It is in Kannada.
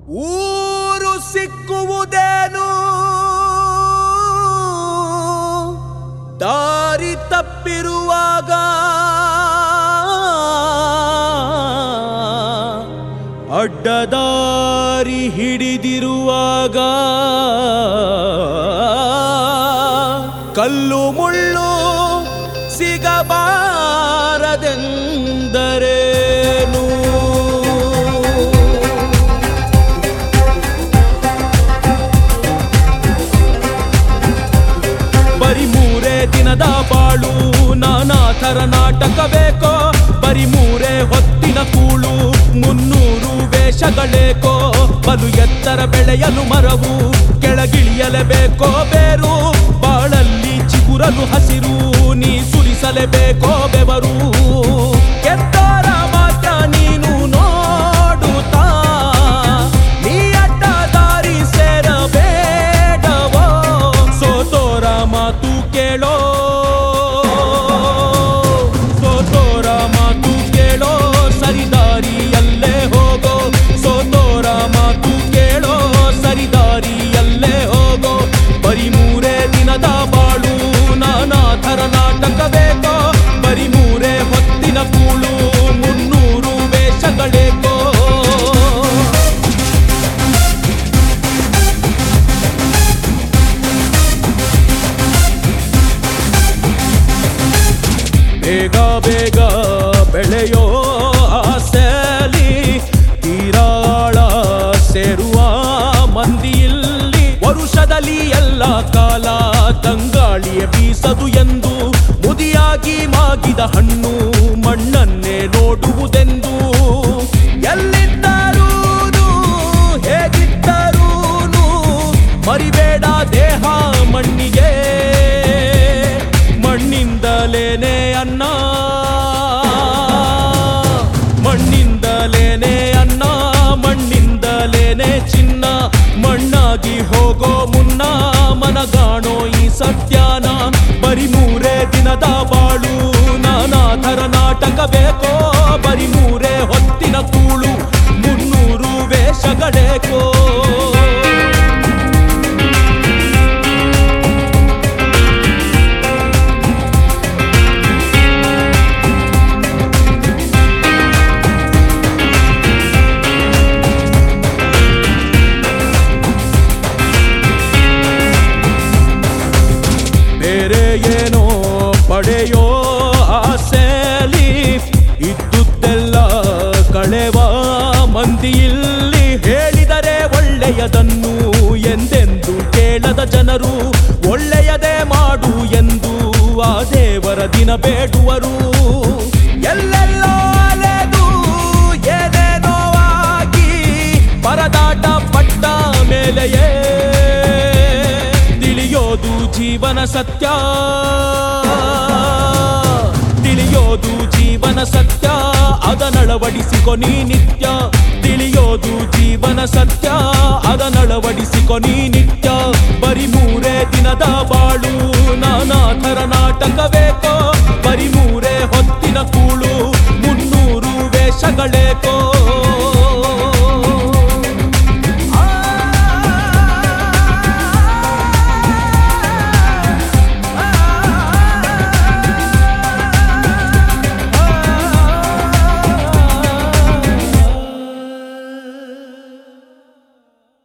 ಊರು ಸಿಕ್ಕುವುದೇನು ದಾರಿ ತಪ್ಪಿರುವಾಗ ಅಡ್ಡದಾರಿ ಹಿಡಿದಿರುವಾಗ ಕಲ್ಲು ಮುಳ್ಳು ಸಿಗಬಾರದೆಂದರೇನು ಬರಿ ಮೂರೇ ದಿನದ ಬಾಳು ನಾನಾ ಥರ ನಾಟಕ ಬೇಕೋ ಬರಿ ಮೂರೇ ಹೊತ್ತಿನ ಕೂಳು ಮುನ್ನೂರು ವೇಷಗಳೇಕೋ ಬಲು ಎತ್ತರ ಬೆಳೆಯಲು ಮರವು ಕೆಳಗಿಳಿಯಲೇಬೇಕೋ ಬೇರು ಬಾಳಲ್ಲಿ ಚಿಗುರಲು ಹಸಿರು ನೀ ಸುರಿಸಲೇಬೇಕೋ ಬೆವರು ಕೆತ್ತಾರ ಮಾತ್ರ ನೀನು ನೋಡುತ್ತಾ ನೀ ಅಡ್ಡ ದಾರಿ ಸೇರಬೇಡವೋ ಸೋತೋರ ಮಾತು ಕೇಳೋ ಸೋತೋರ ಮಾತು ಕೇಳೋ ಸರಿದಾರಿಯಲ್ಲೇ ಹೋಗೋ ಸೋತೋರ ಮಾತು ಕೇಳೋ ಸರಿದಾರಿಯಲ್ಲೇ ಹೋಗೋ ಬರಿ ಮೂರೇ ದಿನದ ಬಾಳು ನಾನಾ ಥರ ನಾಟಕ ಬೇಕೋ ಬರಿ ಮೂರೇ ಹೊತ್ತಿನ ಕೂಳು ಮುನ್ನೂರು ವೇಷಗಳೇಕೋ ಬೇಗ ಬೇಗ ಬೆಳೆಯೋ ಆಸೆಲಿ ತೀರಾಳ ಸೇರುವ ಮಂದಿಯಲ್ಲಿ ವರುಷದಲ್ಲಿ ಎಲ್ಲ ಕಾಲ ತಂಗಾಳಿಯ ಬೀಸದು ಎಂದು ಮುದಿಯಾಗಿ ಮಾಗಿದ ಹಣ್ಣು ಮಣ್ಣನ್ನೇ ನೋಡುವುದೆಂದು ಎಲ್ಲಿದ್ದರೂನು ಹೇಗಿದ್ದರೂನು ಮರಿಬೇಡ ದೇಹ ಮಣ್ಣಿಗೆ ಮಣ್ಣಿಂದಲೇನೆ ಅನ್ನ ಮಣ್ಣಿಂದಲೇನೆ ಅನ್ನ ಮಣ್ಣಿಂದಲೇನೆ ಚಿನ್ನ ಮಣ್ಣಾಗಿ ಹೋಗೋ ಮುನ್ನ ಮನಗಾಣೋ ಈ ಸತ್ಯಾನ ಬರಿ ಮೂರೇ ದಿನದ ಬಾಳು ನಾನಾ ಥರ ನಾಟಕ ಬೇಕೋ ಬರಿ ಮೂರೇ ಹೊತ್ತಿನ ಕೂಳು ಮುನ್ನೂರು ವೇಷಗಳೇಕೋ ಬೇರೆ ಏನೋ ಪಡೆಯೋ ಆಸೆಲಿ ಇದ್ದುದೆಲ್ಲ ಕಳೆವ ಮಂದಿಯಲ್ಲಿ ಹೇಳಿದರೆ ಒಳ್ಳೆಯದನ್ನು ಎಂದೆಂದು ಕೇಳದ ಜನರು ಒಳ್ಳೆಯದೇ ಮಾಡು ಎಂದು ಆ ದೇವರ ದಿನ ಬೇಡುವರು ಎಲ್ಲೆಲ್ಲೋ ಅಲೆದು ಏನೇನೋ ಆಗಿ ಪರದಾಟ ಪಟ್ಟ ಮೇಲೆಯೇ ತಿಳಿಯೋದು ಜೀವನ ಸತ್ಯ ತಿಳಿಯೋದು ಜೀವನ ಸತ್ಯ ಅದನಳವಡಿಸಿಕೊ ನೀ ನಿತ್ಯ